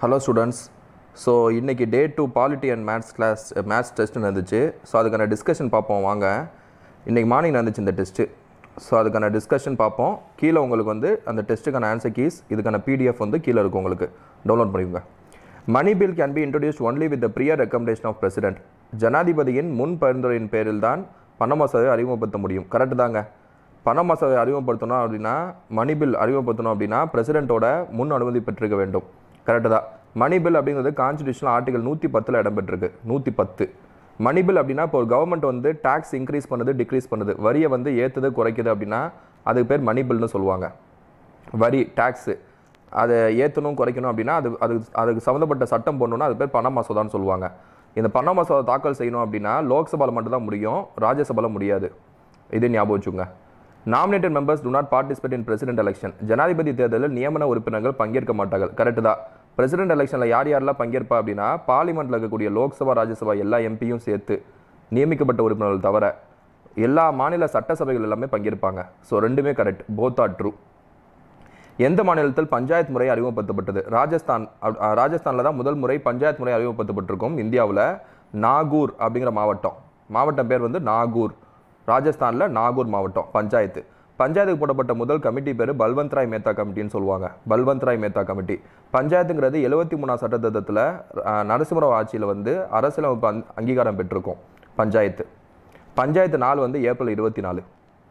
hello students so இன்றைக்கி day two polity and maths class maths test நடந்துச்சு so அதுக்கான discussion பார்ப்போம் வாங்க இன்றைக்கி மார்னிங் நடந்துச்சு இந்த டெஸ்ட்டு ஸோ அதுக்கான டிஸ்கஷன் பார்ப்போம் கீழே உங்களுக்கு வந்து அந்த டெஸ்ட்டுக்கான ஆன்சர் கீஸ் இதுக்கான பிடிஎஃப் வந்து கீழே இருக்கும் உங்களுக்கு டவுன்லோட் பண்ணிக்கோங்க money bill can be introduced only with the prior recommendation of president ஜனாதிபதியின் முன் பரிந்துரையின் பேரில் தான் பண மசோதாவை அறிமுகப்படுத்த முடியும் கரெக்டு தாங்க பண மசோதாவை அறிமுகப்படுத்தணும் அப்படின்னா மணி பில் அறிமுகப்படுத்தணும் அப்படின்னா பிரசிடென்ட்டோட முன் அனுமதி பெற்றிருக்க வேண்டும் கரெக்டு தான் மணி பில் அப்படிங்கிறது கான்ஸ்டியூஷனல் ஆர்டிகல் நூற்றி பத்தில் இடம்பெற்றிருக்கு நூற்றி பத்து மணி பில் அப்படின்னா இப்போ ஒரு கவர்மெண்ட் வந்து டேக்ஸ் இன்க்ரீஸ் பண்ணுது டிக்ரீஸ் பண்ணுது வரியை வந்து ஏற்றுது குறைக்குது அப்படின்னா அதுக்கு பேர் மணி பில்னு சொல்லுவாங்க வரி டேக்ஸு அதை ஏற்றணும் குறைக்கணும் அப்படின்னா அது அதுக்கு அதுக்கு சம்மந்தப்பட்ட சட்டம் போடணும்னா அது பேர் பண மசோதான்னு சொல்லுவாங்க இந்த பண மசோதா தாக்கல் செய்யணும் அப்படின்னா லோக்சபாவில் மட்டும்தான் முடியும் ராஜ்யசபாவில் முடியாது இது ஞாபகம் வச்சுங்க nominated members do not participate in president election ஜனாதிபதி தேர்தலில் நியமன உறுப்பினர்கள் பங்கேற்க மாட்டார்கள் கரெக்டு தான் பிரசிடென்ட் எலெக்ஷனில் யார் யாரெல்லாம் பங்கேற்பா அப்படின்னா பார்லிமெண்ட்டில் இருக்கக்கூடிய லோக்சபா ராஜ்யசபா எல்லா எம்பியும் சேர்த்து நியமிக்கப்பட்ட உறுப்பினர்கள் தவிர எல்லா மாநில சட்டசபைகள் எல்லாமே பங்கேற்பாங்க ஸோ ரெண்டுமே கரெக்ட் போத் ஆர் ட்ரூ எந்த மாநிலத்தில் பஞ்சாயத்து முறை அறிமுகப்படுத்தப்பட்டது ராஜஸ்தான் அப்- அஹ் ராஜஸ்தானில் தான் முதல் முறை பஞ்சாயத்து முறை அறிமுகப்படுத்தப்பட்டிருக்கும் இந்தியாவில் நாகூர் அப்படிங்கிற மாவட்டம் மாவட்டம் பேர் வந்து நாகூர் ராஜஸ்தானில் நாகூர் மாவட்டம் பஞ்சாயத்து பஞ்சாயத்துக்கு போடப்பட்ட முதல் கமிட்டி பேர் பல்வந்த் ராய் மேத்தா கமிட்டின்னு சொல்லுவாங்க பல்வந்த் ராய் மேத்தா கமிட்டி பஞ்சாயத்துங்கிறது எழுபத்தி மூணாம் சட்டத்திட்டத்தில் நரசிம்மராவ் ஆட்சியில் வந்து அரசியலமைப்பு அங்- அங்கீகாரம் பெற்றிருக்கும் பஞ்சாயத்து பஞ்சாயத்து நாள் வந்து ஏப்ரல் இருபத்தி நாலு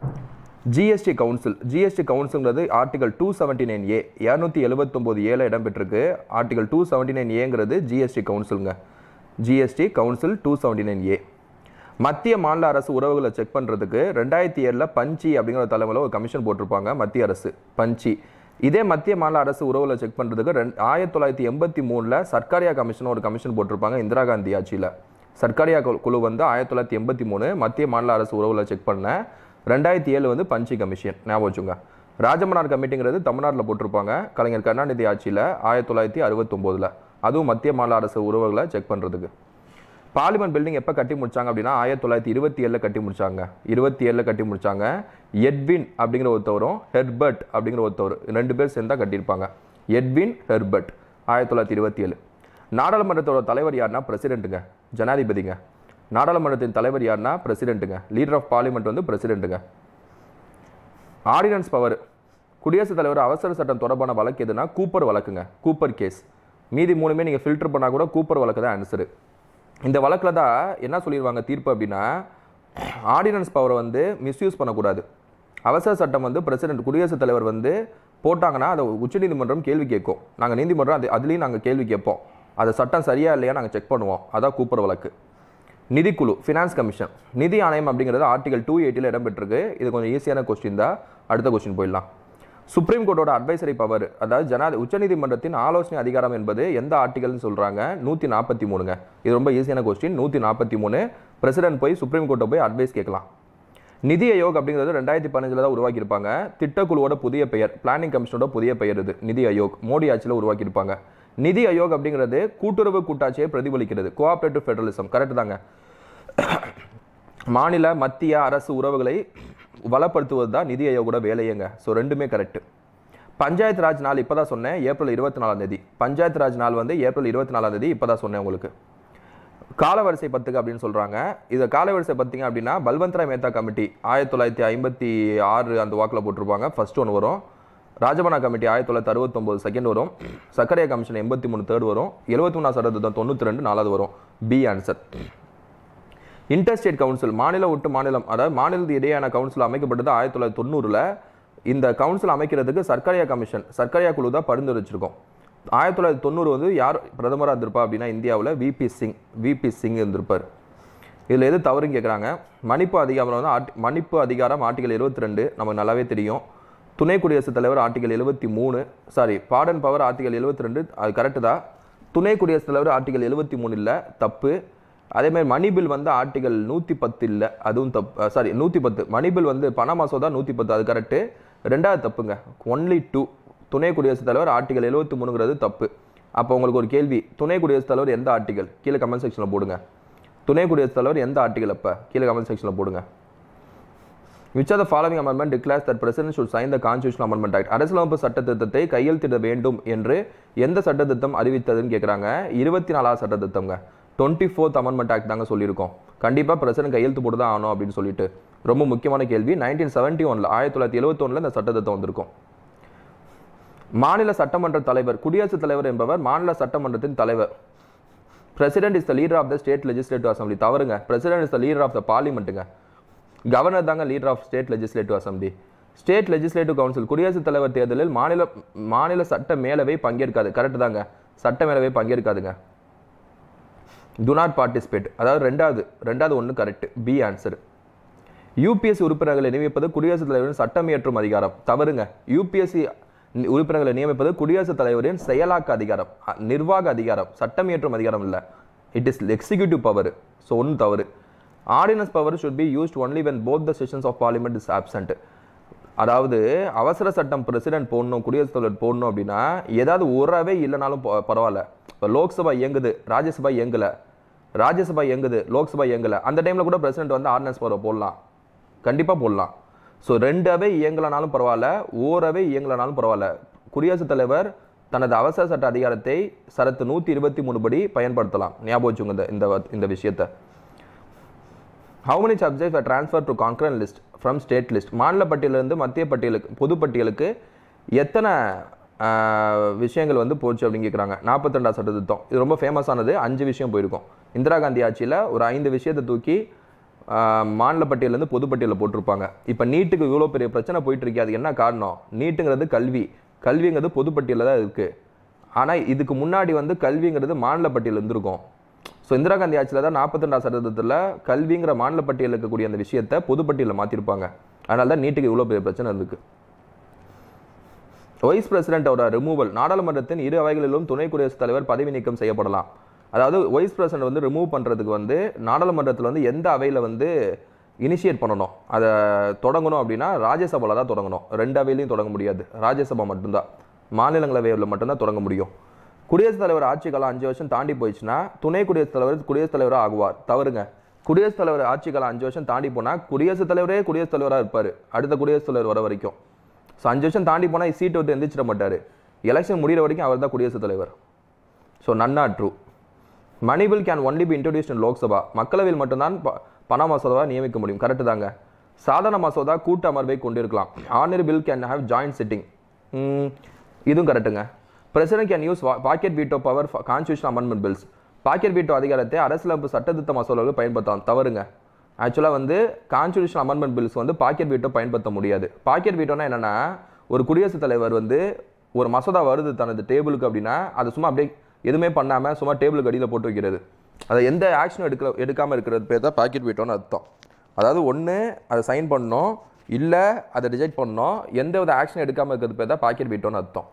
ஜிஎஸ்டி கவுன்சில் ஜிஎஸ்டி கவுன்சில்ங்கிறது article two seventy nine A இரநூத்தி எழுபத்தொம்போது ஏல இடம்பெற்றிருக்கு ஆர்டிகல் டூ செவன்டி நைன் ஏங்கிறது ஜிஎஸ்டி கவுன்சிலுங்க GST council two seventy nine A மத்திய மாநில அரசு உறவுகளை செக் பண்ணுறதுக்கு ரெண்டாயிரத்தி ஏழில் பஞ்சி அப்படிங்கிற தலைமையில் ஒரு கமிஷன் போட்டிருப்பாங்க மத்திய அரசு பஞ்சி இதே மத்திய மாநில அரசு உறவுகளை செக் பண்ணுறதுக்கு ரெண்டு ஆயிரத்தி தொள்ளாயிரத்தி எண்பத்தி மூணில் சர்க்காரியா கமிஷன் ஒரு கமிஷன் போட்டிருப்பாங்க இந்திரா காந்தி ஆட்சியில் சர்க்காரியா குழு- குழு வந்து ஆயிரத்தி தொள்ளாயிரத்தி எண்பத்தி மூணு மத்திய மாநில அரசு உறவுகளை செக் பண்ண ரெண்டாயிரத்தி ஏழு வந்து பஞ்சி கமிஷன் ஞாபகம் வச்சுங்க ராஜமன்னார் கமிட்டிங்கிறது தமிழ்நாட்டில் போட்டிருப்பாங்க கலைஞர் கருணாநிதி ஆட்சியில் ஆயிரத்தி தொள்ளாயிரத்தி அறுபத்தொம்போதில் அதுவும் மத்திய மாநில அரசு உறவுகளை செக் பண்ணுறதுக்கு பார்லிமெண்ட் பில்டிங் எப்போ கட்டி முடிச்சாங்க அப்படின்னா ஆயிரத்தி தொள்ளாயிரத்தி இருபத்தி ஏழில் கட்டி முடிச்சாங்க இருபத்தி ஏழில் கட்டி முடிச்சாங்க எட்வின் அப்படிங்கிற ஒருத்தவரும் ஹெர்பர்ட் அப்படிங்கிற ஒருத்தவர் ரெண்டு பேர் சேர்ந்தா கட்டியிருப்பாங்க எட்வின் ஹெர்பர்ட் ஆயிரத்தி தொள்ளாயிரத்தி இருபத்தி ஏழு நாடாளுமன்றத்தோட தலைவர் யாருன்னா பிரசிடென்ட்டுங்க ஜனாதிபதிங்க நாடாளுமன்றத்தின் தலைவர் யாருன்னா பிரசிடென்ட்டுங்க லீடர் ஆஃப் பார்லிமெண்ட் வந்து பிரசிடென்ட்டுங்க ஆர்டினன்ஸ் பவர் குடியரசுத் தலைவர் அவசர சட்டம் தொடர்பான வழக்கு எதுனா கூப்பர் வழக்குங்க கூப்பர் கேஸ் மீதி மூணுமே நீங்கள் ஃபில்டர் பண்ணால் கூட கூப்பர் வழக்கு தான் ஆன்சரு இந்த வழக்கில் தான் என்ன சொல்லிடுவாங்க தீர்ப்பு அப்படின்னா ஆர்டினன்ஸ் பவரை வந்து மிஸ்யூஸ் பண்ணக்கூடாது அவசர சட்டம் வந்து பிரசிடென்ட் குடியரசுத் தலைவர் வந்து போட்டாங்கன்னா அதை உச்சநீதிமன்றம் கேள்வி கேட்கும் நாங்கள் நீதிமன்றம் அது அதுலேயும் நாங்கள் கேள்வி கேட்போம் அது சட்டம் சரியா இல்லையா நாங்கள் செக் பண்ணுவோம் அதான் கூப்பர் வழக்கு நிதிக்குழு ஃபினான்ஸ் கமிஷன் நிதி ஆணையம் அப்படிங்கிறது ஆர்டிகல் டூ எயிட்டில் இடம்பெற்றிருக்கு இது கொஞ்சம் ஈஸியான கொஸ்டின் தான் அடுத்த கொஸ்டின் போயிடலாம் சுப்ரீம் கோர்ட்டோட அட்வைசரி பவர் அதாவது ஜனாதி உச்சநீதிமன்றத்தின் ஆலோசனை அதிகாரம் என்பது எந்த ஆர்டிகல்னு சொல்கிறாங்க நூற்றி நாற்பத்தி மூணுங்க இது ரொம்ப ஈஸியான கொஸ்டின் நூற்றி நாற்பத்தி மூணு பிரசிடென்ட் போய் சுப்ரீம் கோர்ட்டை போய் அட்வைஸ் கேட்கலாம் நிதி ஆயோக் அப்படிங்கிறது ரெண்டாயிரத்தி பதினஞ்சில் தான் உருவாக்கியிருப்பாங்க திட்டக்குழுவோட புதிய பெயர் பிளானிங் கமிஷனோட புதிய பெயர் இது நிதி ஆயோக் மோடி ஆட்சியில் உருவாக்கியிருப்பாங்க நிதி ஆயோக் அப்படிங்கிறது கூட்டுறவு கூட்டாட்சியை பிரதிபலிக்கிறது கோஆப்ரேட்டிவ் ஃபெடரலிசம் கரெக்ட் தாங்க மாநில மத்திய அரசு உறவுகளை வளப்படுத்துவது தான் நிதி ஆயோகோட வேலையேங்க ஸோ ரெண்டுமே கரெக்ட் பஞ்சாயத்து ராஜ் நாள் இப்போ தான் சொன்னேன் ஏப்ரல் இருபத்தி நாலாம் தேதி பஞ்சாயத்து ராஜ் நாள் வந்து ஏப்ரல் இருபத்தி நாலாம் தேதி இப்போ தான் சொன்னேன் உங்களுக்கு காலவரிசை பத்துக்கு அப்படின்னு சொல்கிறாங்க இதை காலவரிசை பத்திங்க அப்படின்னா பல்வந்த்ராய் மேத்தா கமிட்டி ஆயிரத்தி தொள்ளாயிரத்தி ஐம்பத்தி ஆறு அந்த வாக்கில் போட்டிருப்பாங்க ஃபர்ஸ்ட் ஒன்று வரும் ராஜமன்னா கமிட்டி ஆயிரத்தி தொள்ளாயிரத்தி அறுபத்தொம்போது செகண்ட் வரும் சக்கரையா கமிஷன் எண்பத்தி மூணு தேர்ட் வரும் எழுபத்தி மூணாம் சட்டத்திட்டம் தொண்ணூற்றி ரெண்டு நாலாவது வரும் பி ஆன்சர் இன்டர்ஸ்டேட் கவுன்சில் மாநில விட்டு மாநிலம் அதாவது மாநிலத்து இடையேயான கவுன்சில் அமைக்கப்பட்டது ஆயிரத்தி தொள்ளாயிரத்தி தொண்ணூறில் இந்த கவுன்சில் அமைக்கிறதுக்கு சர்க்காரியா கமிஷன் சர்க்காரியா குழு தான் பரிந்துரைச்சிருக்கோம் ஆயிரத்தி தொள்ளாயிரத்தி தொண்ணூறு வந்து யார் பிரதமராக இருந்திருப்பா அப்படின்னா இந்தியாவில் விபி சிங் விபி சிங் இருந்திருப்பார் இதில் எது தவறுன்னு கேட்குறாங்க மன்னிப்பு அதிகாரம் வந்து ஆர்டி மன்னிப்பு அதிகாரம் ஆர்டிகல் எழுபத்தி ரெண்டு நமக்கு நல்லாவே தெரியும் துணை குடியரசுத் தலைவர் ஆர்டிகல் எழுபத்தி மூணு சாரி பாடன் பவர் ஆர்டிகல் எழுபத்தி ரெண்டு அது கரெக்டு தான் துணை குடியரசுத் தலைவர் ஆர்டிகல் எழுபத்தி மூணு இல்லை தப்பு அதேமாதிரி மணி பில் வந்து ஆர்டிகல் நூற்றி பத்து இல்லை அதுவும் தப்பு சாரி நூற்றி பத்து மணி பில் வந்து பண மசோதா நூற்றி பத்து அது கரெக்டு ரெண்டாவது தப்புங்க ஒன்லி டூ துணை குடியரசுத் தலைவர் ஆர்டிகல் எழுபத்தி மூணுங்கிறது தப்பு அப்போ உங்களுக்கு ஒரு கேள்வி துணை குடியரசுத் தலைவர் எந்த ஆர்டிகல் கீழே கமெண்ட் செக்ஷனில் போடுங்க துணை குடியரசுத் தலைவர் எந்த ஆர்டிகல் அப்போ கீழே கமெண்ட் செக்ஷனில் போடுங்க which are the following amendment declares that president should sign the constitution amendment act அரசியலமைப்பு சட்டத்திட்டத்தை கையெழுத்திட வேண்டும் என்று எந்த சட்டத்திட்டம் அறிவித்ததுன்னு கேட்குறாங்க இருபத்தி நாலாவது சட்டத்திட்டம்ங்க டுவெண்ட்டி ஃபோர்த் அமெண்ட்மெண்ட் ஆக்ட் தாங்க சொல்லியிருக்கோம் கண்டிப்பாக பிரசிடென்ட் கையெழுத்து போட்டு தான் ஆகணும் அப்படின்னு சொல்லிட்டு ரொம்ப முக்கியமான கேள்வி நைன்டீன் செவன்ட்டி ஒனில் ஆயிரத்தி தொள்ளாயிரத்தி எழுபத்தொன்னில் இந்த சட்டத்திட்டம் வந்திருக்கும் மாநில சட்டமன்ற தலைவர் குடியரசுத் தலைவர் என்பவர் மாநில சட்டமன்றத்தின் தலைவர் president is the leader of the state legislative assembly தவறுங்க president is the leader of the பார்லிமெண்ட்டுங்க கவர்னர் தாங்க leader of state legislative assembly state legislative council குடியரசுத் தலைவர் தேர்தலில் மாநில மாநில சட்ட மேலவை பங்கேற்காது கரெக்ட் தாங்க சட்ட மேலவை பங்கேற்காதுங்க டு நாட் பார்ட்டிசிபேட் அதாவது ரெண்டாவது ரெண்டாவது ஒன்று கரெக்ட் பி ஆன்சர் யூபிஎஸ்சி உறுப்பினர்களை நியமிப்பது குடியரசுத் தலைவரின் சட்டம் இயற்றும் அதிகாரம் தவறுங்க யூபிஎஸ்சி உறுப்பினர்களை நியமிப்பது குடியரசுத் தலைவரின் செயலாக்க அதிகாரம் அ, நிர்வாக அதிகாரம் சட்டம் இயற்றும் அதிகாரம் இல்லை it is executive power so ஒன்று தவறு ordinance power should be used only when both the sessions of parliament is absent அதாவது அவசர சட்டம் பிரசிடென்ட் போடணும் குடியரசுத் தலைவர் போடணும் அப்படின்னா ஏதாவது உறவே இல்லைனாலும் ப- பரவாயில்ல இப்போ லோக்சபா இயங்குது ராஜ்யசபா இயங்கல ராஜ்யசபா இயங்குது லோக்சபா இயங்கல அந்த டைமில் கூட பிரசிடென்ட் வந்து ஆர்டினன்ஸ் பவர் போடலாம் கண்டிப்பாக போடலாம் ஸோ ரெண்டு அவை இயங்கலனாலும் பரவாயில்ல ஓரவை இயங்கலனாலும் பரவாயில்ல குடியரசுத் தலைவர் தனது அவசர சட்ட அதிகாரத்தை சரத்து நூற்றி இருபத்தி மூணு படி பயன்படுத்தலாம் ஞாபகம் வச்சுங்க இந்த- இந்த வ- இந்த விஷயத்தை how many subjects were transferred to concurrent list from state list மாநில பட்டியலிருந்து மத்திய பட்டியலுக்கு பொது பட்டியலுக்கு எத்தனை ஆஹ், விஷயங்கள் வந்து போச்சு அப்படின்னு கேட்குறாங்க நாற்பத்தி ரெண்டாம் சட்டத்திட்டம் இது ரொம்ப ஃபேமஸானது அஞ்சு விஷயம் போயிருக்கும் இந்திரா காந்தி ஆட்சியில் ஒரு ஐந்து விஷயத்தை தூக்கி ஆஹ், மாநில பட்டியலேருந்து பொது பட்டியலில் போட்டிருப்பாங்க இப்போ நீட்டுக்கு இவ்வளோ பெரிய பிரச்சனை போயிட்டு இருக்கு அதுக்கு என்ன காரணம் நீட்டுங்கிறது கல்வி கல்விங்கிறது பொது பட்டியலில் தான் இருக்குது ஆனால் இதுக்கு முன்னாடி வந்து கல்விங்கிறது மாநில பட்டியல் இருந்திருக்கும் ஸோ இந்திரா காந்தி ஆட்சியில் தான் நாற்பத்தி ரெண்டாம் சட்டத்தில் கல்விங்கிற மாநில பட்டியலில் இருக்கக்கூடிய அந்த விஷயத்தை பொதுப்பட்டியலில் மாற்றிருப்பாங்க அதனால தான் நீட்டுக்கு இவ்வளோ பெரிய பிரச்சனை இருக்கு வைஸ் பிரசிடென்ட்டோட ரிமூவல் நாடாளுமன்றத்தின் இரு அவைகளிலும் துணை குடியரசுத் தலைவர் பதவி நீக்கம் செய்யப்படலாம் அதாவது வைஸ் பிரசிடென்ட் வந்து ரிமூவ் பண்ணுறதுக்கு வந்து நாடாளுமன்றத்தில் வந்து எந்த அவையில் வந்து இனிஷியேட் பண்ணணும் அதை தொடங்கணும் அப்படின்னா ராஜ்யசபாவில் தான் தொடங்கணும் ரெண்டு அவையிலையும் தொடங்க முடியாது ராஜ்யசபா மட்டும்தான் மாநிலங்களவையில் மட்டும்தான் தொடங்க முடியும் குடியரசுத் தலைவர் ஆட்சி காலம் அஞ்சு வருஷம் தாண்டி போயிடுச்சுன்னா துணை குடியரசுத் தலைவர் குடியரசுத் தலைவராக ஆகுவார் தவறுங்க குடியரசுத் தலைவர் ஆட்சி காலம் அஞ்சு வருஷம் தாண்டி போனால் குடியரசுத் தலைவரே குடியரசுத் தலைவராக இருப்பார் அடுத்த குடியரசுத் தலைவர் வர வரைக்கும் ஸோ அஞ்சு வருஷம் தாண்டி போனால் சீட்டு விட்டு எந்திரிச்சிட மாட்டார் எலெக்ஷன் முடிகிற வரைக்கும் அவர் தான் குடியரசுத் தலைவர் ஸோ நன்னா true money bill can only be introduced in Lok Sabha மக்களவையில் மட்டும்தான் ப- பண மசோதாவை நியமிக்க முடியும் கரெக்டு தாங்க சாதாரண மசோதா கூட்ட அமர்வை கொண்டிருக்கலாம் ordinary bill can have joint sitting இதுவும் கரெக்டுங்க president can use pocket veto power constitution amendment bills pocket veto அதிகாரத்தை அரசியலமைப்பு சட்டத்திட்ட மசோதாவில் பயன்படுத்தலாம் தவறுங்க ஆக்சுவலாக வந்து கான்ஸ்டியூஷன் அமெண்ட்மெண்ட் பில்ஸ் வந்து பாக்கெட் வீட்டோ பயன்படுத்த முடியாது பாக்கெட் வீட்டோனா என்னன்னா ஒரு குடியரசுத் தலைவர் வந்து ஒரு மசோதா வருது தனது டேபிளுக்கு அப்படின்னா அது சும்மா அப்படியே எதுவுமே பண்ணாமல் சும்மா டேபிளுக்கு அடியில் போட்டு வைக்கிறது அதை எந்த ஆக்ஷனும் எடுக்க எடுக்காமல் இருக்கிறது பேர் தான் பாக்கெட் வீட்டோன்னு அர்த்தம் அதாவது ஒன்று அதை சைன் பண்ணணும் இல்லை அதை ரிஜெக்ட் பண்ணணும் எந்த வித ஆக்ஷன் எடுக்காமல் இருக்கிறது பேர் தான் பாக்கெட் வீட்டோன்னு அர்த்தம்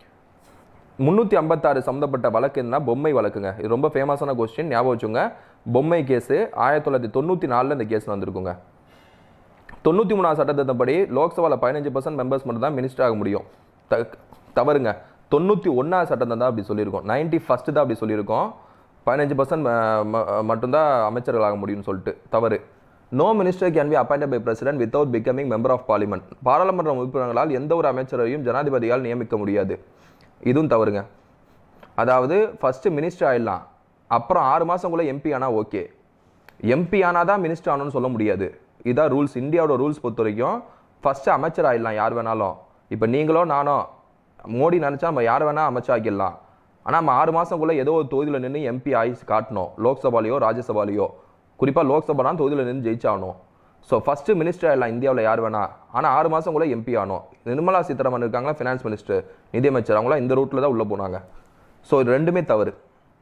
முந்நூற்றி ஐம்பத்தாறு சம்மந்தப்பட்ட வழக்குன்னா பொம்மை வழக்குங்க இது ரொம்ப ஃபேமஸான கொஸ்டின் ஞாபகம் வச்சுங்க பொம்மை கேஸு ஆயிரத்தி தொள்ளாயிரத்தி தொண்ணூற்றி நாலில் இந்த கேஸ் வந்திருக்குங்க தொண்ணூற்றி மூணாவது சட்டத்திட்டப்படி லோக்சபாவில் பதினஞ்சு பர்சன்ட் மெம்பர்ஸ் மட்டும் தான் மினிஸ்டர் ஆக முடியும் த தவறுங்க தொண்ணூற்றி ஒன்றாவது சட்டத்தை தான் அப்படி சொல்லியிருக்கோம் நைன்டி ஃபஸ்ட்டு தான் அப்படி சொல்லியிருக்கோம் பதினஞ்சு பர்சன்ட் மட்டும்தான் அமைச்சர்கள் ஆக முடியும்னு சொல்லிட்டு தவறு no minister can be appointed by president without becoming member of parliament பாராளுமன்ற உறுப்பினர்களால் எந்த ஒரு அமைச்சரையும் ஜனாதிபதியால் நியமிக்க முடியாது இதுவும் தவறுங்க அதாவது ஃபஸ்ட்டு மினிஸ்டர் ஆயிடலாம் அப்புறம் ஆறு மாதங்குள்ளே எம்பி ஆனால் ஓகே எம்பி ஆனால் தான் மினிஸ்டர் ஆகணும்னு சொல்ல முடியாது இதான் ரூல்ஸ் இந்தியாவோட ரூல்ஸ் பொறுத்த வரைக்கும் ஃபஸ்ட்டு அமைச்சர் ஆயிடலாம் யார் வேணாலும் இப்போ நீங்களோ நானோ மோடி நினச்சா நம்ம யார் வேணால் அமைச்சர் ஆக்கிடலாம் ஆனால் நம்ம ஆறு மாதங்குள்ளே ஏதோ ஒரு தொகுதியில் நின்று எம்பி ஆகி காட்டணும் லோக்சபாலையோ ராஜ்யசபாலையோ குறிப்பாக லோக்சபாலாம் தொகுதியில் நின்று ஜெயிச்சாகணும் ஸோ ஃபஸ்ட்டு மினிஸ்டர் ஆயிடலாம் இந்தியாவில் யார் வேணா ஆனால் ஆறு மாதங்குள்ளே எம்பி ஆகணும் நிர்மலா சீதாராமன் இருக்காங்களா ஃபினான்ஸ் மினிஸ்டர் நிதியமைச்சர் அவங்களாம் இந்த ரூட்டில் தான் உள்ளே போனாங்க ஸோ இது ரெண்டுமே தவறு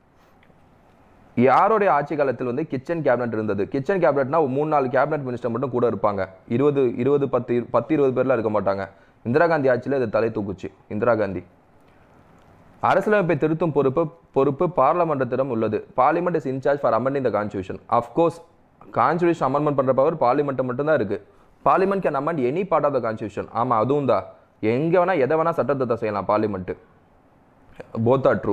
யாருடைய ஆட்சி காலத்தில் வந்து கிச்சன் கேபினட் இருந்தது கிச்சன் கேபினட்னா ஒரு மூணு நாலு கேபினட் மினிஸ்டர் மட்டும் கூட இருப்பாங்க இருபது இருபது பத்து இரு- பத்து இருபது பேர்லாம் இருக்க மாட்டாங்க இந்திரா காந்தி ஆட்சியில் இது தலை தூக்குச்சு இந்திரா காந்தி அரசியலமைப்பை திருத்தும் பொறுப்பு பொறுப்பு பார்லமெண்டத்திடம் உள்ளது parliament is in charge for amending the constitution of course constitution amendment பண்ணுற பவர் பார்லிமெண்ட் மட்டும்தான் இருக்குது parliament can amend any part of the constitution ஆமாம் அதுவும் தான் எங்கே வேணால் எதை வேணால் சட்டத்தை செய்யலாம் parliament both are true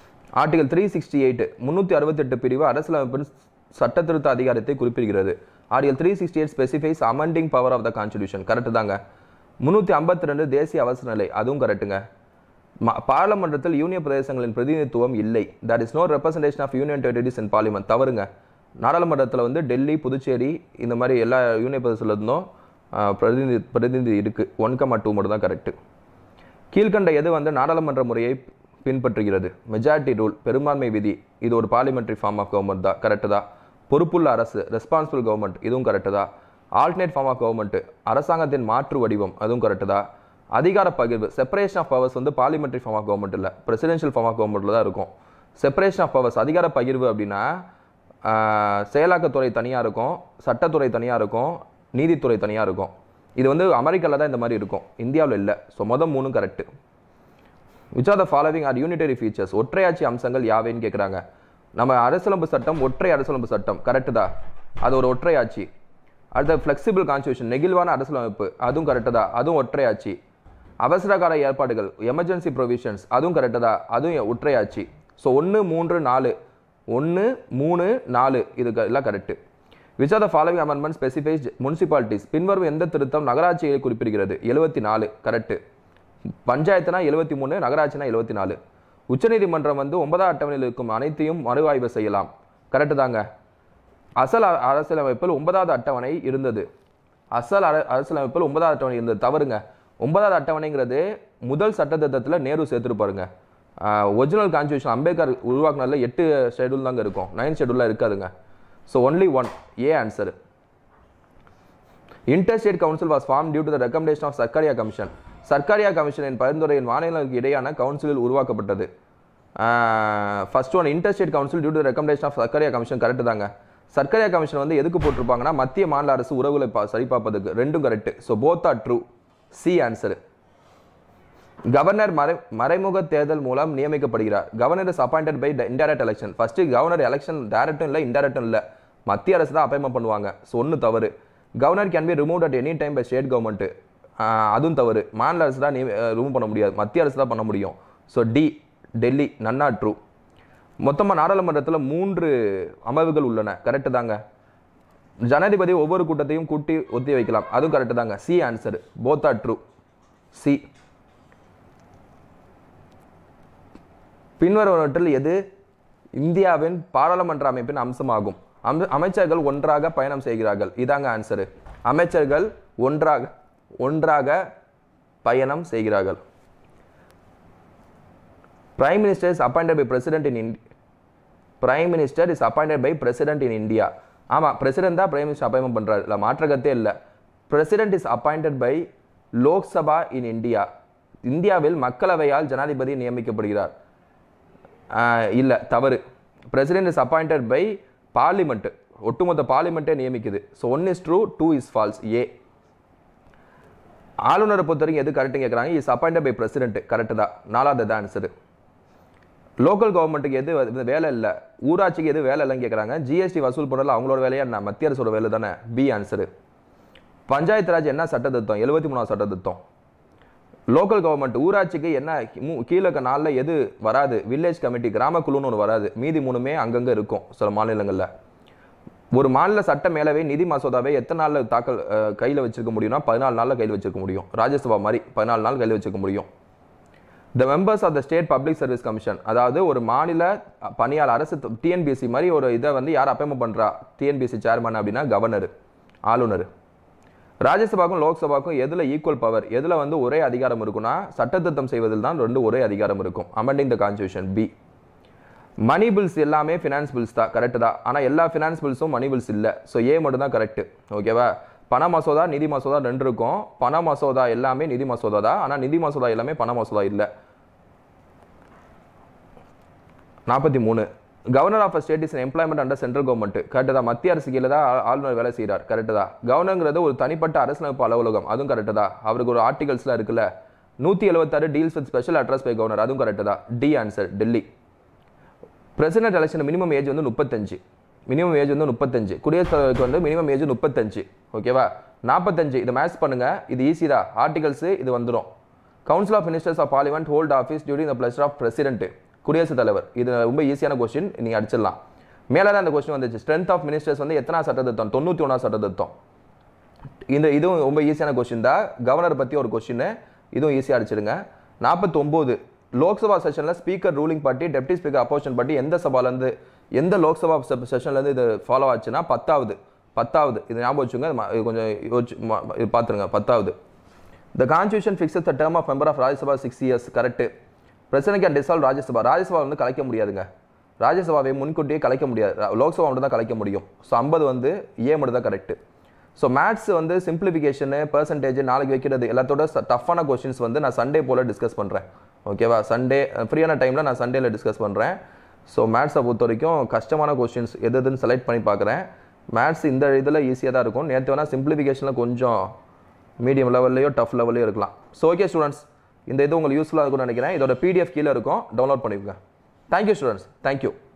article three sixty eight முந்நூற்றி அறுபத்தெட்டு பிரிவு அரசியலமைப்பின் சட்ட திருத்த அதிகாரத்தை குறிப்பிடுகிறது article three sixty eight specifies amending power of the constitution correct தாங்க முந்நூற்றி ஐம்பத்தி ரெண்டு தேசிய அவசர நிலை அதுவும் கரெக்டுங்க ம- பாராளுமன்றத்தில் யூனியன் பிரதேசங்களின் பிரதிநிதித்துவம் இல்லை that is no representation of union territories in parliament தவறுங்க நாடாளுமன்றத்தில் வந்து டெல்லி புதுச்சேரி இந்த மாதிரி எல்லா யூனியன் பிரதேசத்துல இருந்தும் ஆஹ், பிரதிநிதி பிரதிநிதி இருக்குது ஒன் கமா டூ மட்டும் தான் கரெக்டு கீழ்கண்ட எது வந்து நாடாளுமன்ற முறையை பின்பற்றுகிறது மெஜாரிட்டி ரூல் பெரும்பான்மை விதி இது ஒரு பார்லிமெண்ட்ரி ஃபார்ம் ஆஃப் கவர்மெண்ட் தான் கரெக்டு தான் பொறுப்புள்ள அரசு ரெஸ்பான்சிபிள் கவர்மெண்ட் இதுவும் கரெக்டு தான் ஆல்டர்னேட் ஃபார்ம் ஆஃப் கவர்மெண்ட் அரசாங்கத்தின் மாற்று வடிவம் அதுவும் கரெக்டு தான் அதிகார பகிர்வு செப்பரேஷன் ஆஃப் பவர்ஸ் வந்து பார்லிமெண்ட்ரி ஃபார்ம் ஆஃப் கவர்மெண்ட் இல்லை பிரசிடென்ஷியல் ஃபார்ம் ஆஃப் கவர்மெண்ட்டில் தான் இருக்கும் செப்பரேஷன் ஆஃப் பவர்ஸ் அதிகார பகிர்வு அப்படின்னா ஆஹ், செயலாக்கத்துறை தனியாக இருக்கும் சட்டத்துறை தனியாக இருக்கும் நீதித்துறை தனியாக இருக்கும் இது வந்து அமெரிக்காவில் தான் இந்த மாதிரி இருக்கும் இந்தியாவில் இல்லை ஸோ மொதல் மூணும் correct which are the following are unitary features ஒற்றையாட்சி அம்சங்கள் யாவைன்னு கேட்குறாங்க நம்ம அரசியலமைப்பு சட்டம் ஒற்றை அரசியலமைப்பு சட்டம் கரெக்டு தான் அது ஒரு ஒற்றையாட்சி அடுத்த ஃப்ளெக்சிபிள் கான்ஸ்டியூஷன் நெகிழ்வான அரசியலமைப்பு அதுவும் கரெக்டு தான் அதுவும் ஒற்றையாட்சி அவசரகால ஏற்பாடுகள் எமர்ஜென்சி ப்ரொவிஷன்ஸ் அதுவும் கரெக்டு தான் அதுவும் ஒற்றையாட்சி ஸோ ஒன்று மூன்று நாலு ஒன்று மூணு நாலு இது க- எல்லாம் correct which are the following amendment specifies municipalities பின்வரும் எந்த திருத்தம் நகராட்சியை குறிப்பிடுகிறது எழுபத்தி நாலு கரெக்டு பஞ்சாயத்துனா எழுபத்தி மூணு நகராட்சினா எழுபத்தி நாலு உச்சநீதிமன்றம் வந்து ஒன்பதாம் அட்டவணையில் இருக்கும் அனைத்தையும் மறு ஆய்வு செய்யலாம் கரெக்டு தாங்க அசல் அ- அரசியலமைப்பில் ஒன்பதாவது அட்டவணை இருந்தது அசல் அர அரசியலமைப்பில் ஒன்பதாவது அட்டவணை இருந்தது தவறுங்க ஒன்பதாவது அட்டவணைங்கிறது முதல் சட்டத்திட்டத்தில் நேரு சேர்த்துருப்பாருங்க ஒரிஜினல் கான்ஸ்டியூஷன் அம்பேத்கர் உருவாக்குனதுல எட்டு ஷெடியூல் தாங்க இருக்கும் நைன் ஷெடியூலாக இருக்காதுங்க so only one A answer interstate council was form due to the recommendation of Sarkaria commission Sarkaria கமிஷனின் பரிந்துரையின் மாநிலங்களுக்கு இடையான கவுன்சிலில் உருவாக்கப்பட்டது first one interstate council due to recommendation of Sarkaria commission correct தாங்க சர்க்காரியா கமிஷன் வந்து எதுக்கு போட்டிருப்பாங்கன்னா மத்திய மாநில அரசு உறவுகளை பா சரிபார்ப்பதுக்கு ரெண்டும் correct so both are true C answer governor மறை மறைமுக தேர்தல் மூலம் நியமிக்கப்படுகிறார் governor is appointed by indirect election first governor election டைரக்டும் இல்லை இன்டைரக்டும் இல்லை மத்திய அரசு தான் அப்பாயின்மெண்ட் பண்ணுவாங்க ஸோ ஒன்று தவறு governor can be remove at any time by state government அதுவும் தவறு மாநில அரசு தான் ரிமூவ் பண்ண முடியாது மத்திய அரசு தான் பண்ண முடியும் ஸோ டி டெல்லி நன்னா ட்ரூ மொத்தமாக நாடாளுமன்றத்தில் மூன்று அமர்வுகள் உள்ளன கரெக்டு தாங்க ஜனாதிபதி ஒவ்வொரு கூட்டத்தையும் கூட்டி ஒத்தி வைக்கலாம் அதுவும் கரெக்டு தாங்க C answer both are true C பின்வருவனவற்றில் எது இந்தியாவின் பாராளுமன்ற அமைப்பின் அம்சமாகும் அம- அமைச்சர்கள் ஒன்றாக பயணம் செய்கிறார்கள் இதாங்க ஆன்சரு அமைச்சர்கள் ஒன்றாக ஒன்றாக பயணம் செய்கிறார்கள் prime minister is appointed by president in India prime minister is appointed by president in India ஆமாம் பிரசிடென்ட் தான் பிரைம் மினிஸ்டர் அப்பாயின்மெண்ட் பண்ணுறாரு இல்லை மாற்றகத்தே இல்லை president is appointed by Lok Sabha in India இந்தியாவில் மக்களவையால் ஜனாதிபதி நியமிக்கப்படுகிறார் இல்லை தவறு president is appointed by parliament ஒட்டுமொத்த பார்லிமெண்ட்டே நியமிக்குது so one is true two is false A ஆளுநரை பொறுத்த வரைக்கும் எது கரெக்டுன்னு கேட்குறாங்க is appointed by president correct தான் நாலாவது தான் ஆன்சரு லோக்கல் கவர்மெண்ட்டுக்கு எது வந்து வேலை இல்லை ஊராட்சிக்கு எது வேலை இல்லைன்னு கேட்குறாங்க ஜிஎஸ்டி வசூல் பண்ணுறதுல அவங்களோட வேலையா என்ன மத்திய அரசோட வேலை தானே பி ஆன்சரு பஞ்சாயத்து ராஜ் என்ன சட்ட திட்டம் எழுபத்தி மூணாவது சட்ட திட்டம் லோக்கல் கவர்மெண்ட் ஊராட்சிக்கு என்ன மூ- கீழே இருக்க நாளில் எது வராது வில்லேஜ் கமிட்டி கிராம குழுன்னு ஒன்று வராது மீதி மூணுமே அங்கங்கே இருக்கும் சில மாநிலங்களில் ஒரு மாநில சட்ட மேலவை நிதி மசோதாவை எத்தனை நாளில் தாக்கல் கையில் வச்சிருக்க முடியும்னா பதினாலு நாளில் கையில் வச்சிருக்க முடியும் ராஜ்யசபா மாதிரி பதினாலு நாள் கையில் வச்சிருக்க முடியும் the members of the state public service commission அதாவது ஒரு மாநில பணியாளர் அரசு டிஎன்பிஎஸ்சி மாதிரி ஒரு இதை வந்து யார் அப்பாயின்மெண்ட் பண்ணுறா டிஎன்பிஎஸ்சி சேர்மன் அப்படின்னா கவர்னர் ஆளுநர் ராஜ்யசபாக்கும் லோக்சபாக்கும் எதில் ஈக்குவல் பவர் எதில் வந்து ஒரே அதிகாரம் இருக்குன்னா சட்டத்திருத்தம் செய்வதில் தான் ரெண்டு ஒரே அதிகாரம் இருக்கும் amending the constitution B money bills எல்லாமே ஃபினான்ஸ் பில்ஸ் தான் கரெக்டு தான் ஆனால் எல்லா ஃபினான்ஸ் பில்ஸும் மணி பில்ஸ் இல்லை ஸோ ஏ மட்டும் தான் கரெக்டு ஓகேவா பண மசோதா நிதி மசோதா ரெண்டு இருக்கும் பண மசோதா எல்லாமே நிதி மசோதா தான் ஆனால் நிதி மசோதா எல்லாமே பண மசோதா இல்லை நாற்பத்தி மூணு governor of state is employment under central government correct தான் மத்திய அரசு கீழே தான் ஆ- ஆளுநர் வேலை செய்கிறார் கரெக்டு தான் கவர்னருங்கிறது ஒரு தனிப்பட்ட அரசியலமைப்பு அலுவலகம் அதுவும் கரெக்டு தான் அவருக்கு ஒரு ஆர்டிகல்ஸ்லாம் இருக்குல்ல நூற்றி எழுபத்தாறு deals with special address by governor அதுவும் கரெக்டு தான் D answer Delhi president election minimum age வந்து முப்பத்தஞ்சு மினிமம் ஏஜ் வந்து முப்பத்தஞ்சு குடியரசுத் தலைவருக்கு வந்து மினிமம் ஏஜ் முப்பத்தஞ்சு ஓகேவா நாற்பத்தஞ்சு இதை மேட்ச் பண்ணுங்க இது ஈஸி தான் ஆர்டிகல்ஸ் இது வந்துடும் council of ministers of parliament hold office during the pleasure of president குடியரசுத் தலைவர் இது ரொம்ப ஈஸியான கொஸ்டின் நீங்கள் அடிச்சிடலாம் மேலே தான் அந்த கொஸ்டின் வந்துச்சு ஸ்ட்ரென்த் ஆஃப் மினிஸ்டர்ஸ் வந்து எத்தனா சட்டத்திருத்தம் தொண்ணூற்றி ஒன்றா சட்டத்திருத்தம் இந்த இதுவும் ரொம்ப ஈஸியான கொஸ்டின் தான் கவர்னர் பற்றி ஒரு கொஸ்டின் இதுவும் ஈஸியாக அடிச்சிடுங்க நாற்பத்தொம்போது லோக்சபா செஷனில் speaker ruling party deputy speaker opposition party எந்த சபாலேருந்து எந்த லோக்சபா செஷன்லேருந்து இது ஃபாலோ ஆச்சுன்னா பத்தாவது பத்தாவது இது ஞாபகம் வச்சுங்க இது ம- இது கொஞ்சம் யோசிச்சு ம- இது பார்த்துருங்க பத்தாவது the constitution fixes the term of member of Rajya Sabha six years correct president can dissolve Rajya Sabha Rajya Sabha வந்து கலைக்க முடியாதுங்க ராஜ்யசபாவை முன்கூட்டியே கலைக்க முடியாது ரா- லோக்சபா மட்டும் தான் கலைக்க முடியும் ஸோ ஐம்பது வந்து ஏ மட்டும் தான் கரெக்ட் ஸோ மேத்ஸ் வந்து சிம்பிளிஃபிகேஷனு பர்சன்டேஜ் நாளைக்கு வைக்கிறது எல்லாத்தோட டஃப்பான கொஸ்டின்ஸ் வந்து நான் சண்டே போல் டிஸ்கஸ் பண்ணுறேன் ஓகேவா சண்டே ஃப்ரீயான டைமில் நான் சண்டேல டிஸ்கஸ் பண்ணுறேன் ஸோ மேத்ஸை பொறுத்த வரைக்கும் கஷ்டமான கொஸ்டின்ஸ் எது எதுன்னு செலக்ட் பண்ணி பார்க்குறேன் மேத்ஸ் இந்த இதில் ஈஸியாக தான் இருக்கும் நேற்று வேணால் சிம்பிளிஃபிகேஷனில் கொஞ்சம் மீடியம் லெவல்லையோ டஃப் லெவல்லையோ இருக்கலாம் ஸோ ஓகே ஸ்டூடெண்ட்ஸ் இந்த இது உங்களுக்கு யூஸ்ஃபுல்லாக இருக்கும்னு நினைக்கிறேன் இதோட பிடிஎஃப் கீழே இருக்கும் டவுன்லோட் பண்ணிக்கோங்க தேங்க்யூ ஸ்டூடெண்ட்ஸ் தேங்க்யூ